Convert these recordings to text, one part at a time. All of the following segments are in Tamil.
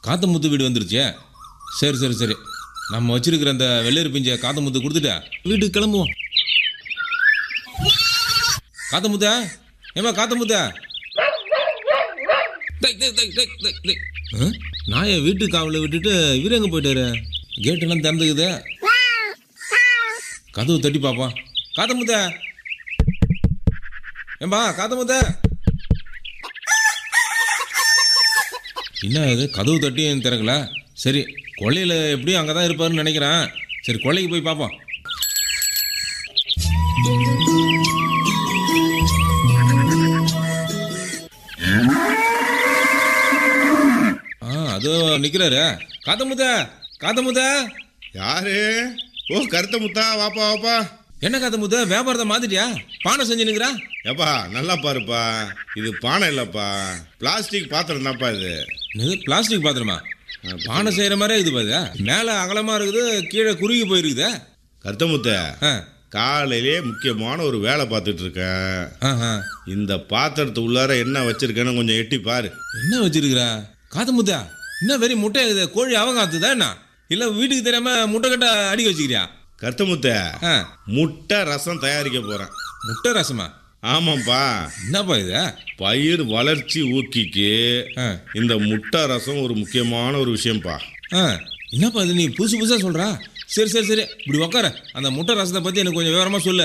காத்த முத்து வீடு வந்துருச்சே சரி சரி சரி நம்ம வச்சிருக்கிற அந்த வெள்ளரி பிஞ்ச காத்த முத்து கொடுத்துட்டா வீட்டுக்கு கிளம்புவோம் காத்த முத்தா ஏமா காத்த முத்தா டேய், டேய், டேய், டேய், டேய், டேய். ஆ? நாயை வீட்டு காவலில் விட்டுட்டு இவரு எங்கே போயிட்டாரு கேட்டெல்லாம் திறந்துக்குது கதவு தட்டி பார்ப்போம் காத்த முத்த ஏம்பா காத்த முத்த என்ன இது கதவு தட்டியும் திறக்கல சரி கொள்ளையில் எப்படியும் அங்கே தான் இருப்பாருன்னு நினைக்கிறேன் சரி கொள்ளைக்கு போய் பார்ப்போம் ஆ அதோ நிற்கிறாரு காத்த முத்த காத்த முத்த யாரு ஓ கருத்த முத்தா வாப்பா வாப்பா என்ன காத்த முத்த வியாபாரத்தை மாத்திட்டியா பானை செஞ்சு நிற்கிறா ஏப்பா நல்லா பாருப்பா இது பானை இல்லப்பா பிளாஸ்டிக் பாத்திரம் தான்ப்பா இது இது பிளாஸ்டிக் பாத்திரமா பானை செய்கிற மாதிரியே இருக்குது பாரு மேலே அகலமாக இருக்குது கீழே குறுகி போயிருக்குதே கருத்த முத்த ஆ காலையிலே முக்கியமான ஒரு வேலை பார்த்துட்டு இருக்கேன் ஆஹா இந்த பாத்திரத்து உள்ளார என்ன வச்சிருக்கேன்னு கொஞ்சம் எட்டி பாரு என்ன வச்சிருக்கிறா காத்த முத்தா என்ன வெறி முட்டை இது கோழி அவங்காத்துதா என்ன இல்லை வீட்டுக்கு தெரியாம முட்டை கட்ட அடிக்க வச்சுக்கிறியா கருத்த முத்த ஆ முட்டை ரசம் தயாரிக்க போறேன் முட்டை ரசமா ஆமாப்பா என்னப்பா இது பயிர் வளர்ச்சி ஊக்கிக்கு ஆ இந்த முட்டை ரசம் ஒரு முக்கியமான ஒரு விஷயம்ப்பா ஆ என்னப்பா இது நீ புதுசு புதுசாக சொல்கிறா சரி சரி சரி இப்படி உக்கார அந்த முட்டை ரசத்தை பற்றி எனக்கு கொஞ்சம் விவரமாக சொல்லு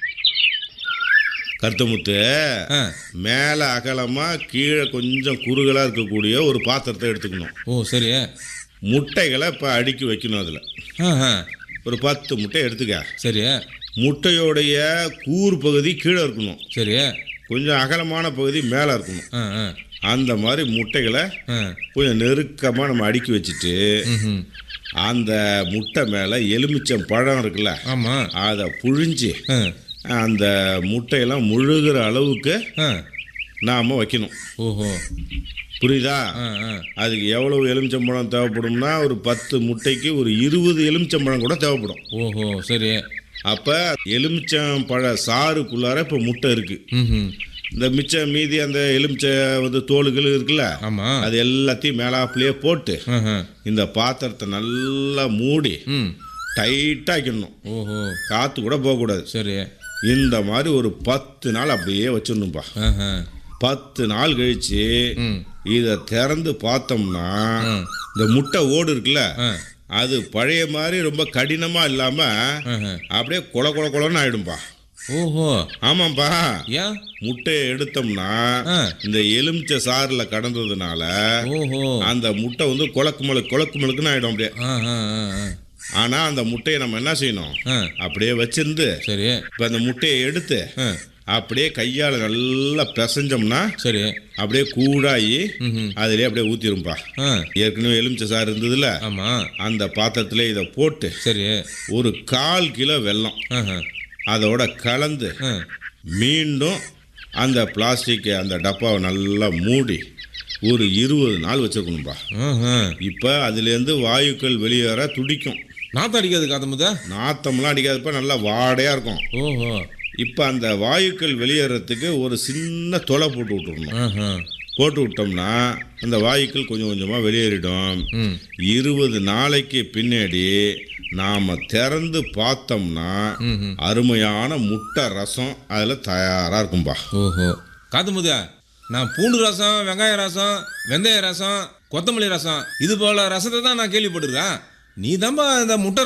கருத்தமுத்து ஆ மேலே அகலமாக கீழே கொஞ்சம் குறுகலாக இருக்கக்கூடிய ஒரு பாத்திரத்தை எடுத்துக்கணும் ஓ சரி முட்டைகளை இப்போ அடுக்கி வைக்கணும் அதில் ஆ ஆ ஒரு பத்து முட்டை எடுத்துக்க சரி முட்டையோடைய கூர் பகுதி கீழே இருக்கணும் சரி கொஞ்சம் அகலமான பகுதி மேலே இருக்கணும் ஆ ஆ அந்த மாதிரி முட்டைகளை ஆ கொஞ்சம் நெருக்கமாக நம்ம அடுக்கி வச்சுட்டு ம் அந்த முட்டை மேலே எலுமிச்சம் பழம் இருக்குல்ல ஆமாம் அதை புழிஞ்சு ஆ அந்த முட்டையெல்லாம் முழுகிற அளவுக்கு ஆ நாம் வைக்கணும் ஓஹோ புரியுதா ஆ ஆ அதுக்கு எவ்வளவு எலுமிச்சம்பழம் தேவைப்படும்னா ஒரு பத்து முட்டைக்கு ஒரு இருபது எலுமிச்சம்பழம் கூட தேவைப்படும் ஓஹோ சரி அப்போ எலுமிச்சம்பழ சாறுக்குள்ளார இப்போ முட்டை இருக்குது ம் இந்த மிச்சம் மீதி அந்த எலுமிச்சை வந்து தோலுகள் இருக்குல்ல ஆமாம் அது எல்லாத்தையும் மேலாப்புலேயே போட்டு ஆஹா இந்த பாத்திரத்தை நல்லா மூடி ம் டைட்டாக வைக்கணும் ஓஹோ காற்று கூட போகக்கூடாது சரி இந்த மாதிரி ஒரு பத்து நாள் அப்படியே வச்சிடணும்பா ஆஹா பத்து நாள் கழிச்சு ம் இதை திறந்து பார்த்தோம்னா ம். இந்த முட்டை ஓடு இருக்குல்ல ஆ அது பழைய மாதிரி ரொம்ப கடினமாக இல்லாமல் ஆஹா அப்படியே கொல கொல கொலன்னு ஆயிடும்பா ஓஹோ ஆமாம்பா ஏன் முட்டையை எடுத்தோம்னா ஆ. இந்த எலுமிச்சை சாறில் கடந்ததுனால ஓஹோ அந்த முட்டை வந்து குழக்கு மழுக்கு குழக்கு மழுக்குன்னு ஆயிடும் அப்படியே ஆ ஆ ஆ ஆ. ஆனால் அந்த முட்டையை நம்ம என்ன செய்யணும் ஆ அப்படியே வச்சிருந்து சரி இப்போ அந்த முட்டையை எடுத்து ஆ அப்படியே கையால் நல்லா பிசைஞ்சோம்னா சரி அப்படியே கூடாயி ம் அதிலே அப்படியே ஊற்றிரும்பா ஆ ஏற்கனவே எலுமிச்சை சாறு இருந்ததுல ஆமாம் அந்த பாத்திரத்தில் இதை போட்டு சரி ஒரு கால் கிலோ வெல்லம் ஆஹா அதோட கலந்து ஆ மீண்டும் அந்த பிளாஸ்டிக் அந்த டப்பாவை நல்லா மூடி ஒரு இருபது நாள் வச்சுருக்கணும்பா ஆஹா இப்போ அதுலேருந்து வாயுக்கள் வெளியேற துடிக்கும் நாத்தம் அடிக்காது காத்த முத்தா நாத்தம்லாம் அடிக்காதப்ப நல்லா வாடையாக இருக்கும் ஓஹோ இப்போ அந்த வாயுக்கள் வெளியேறதுக்கு ஒரு சின்ன தொலை போட்டு விட்டுறணும் ஆஹா போட்டு விட்டோம்னா அந்த வாயுக்கள் கொஞ்சம் கொஞ்சமாக வெளியேறிடும் ம் இருபது நாளைக்கு பின்னாடி நாம் திறந்து பார்த்தோம்னா ம் அருமையான முட்டை ரசம் அதில் தயாராக இருக்கும்பா ஓஹோ காத்து முத்தா நான் பூண்டு ரசம் வெங்காய ரசம் வெந்தய ரசம் கொத்தமல்லி ரசம் இது போல ரசத்தை தான் நான் கேள்விப்பட்டிருக்கேன் நீ தான்பா இந்த முட்டை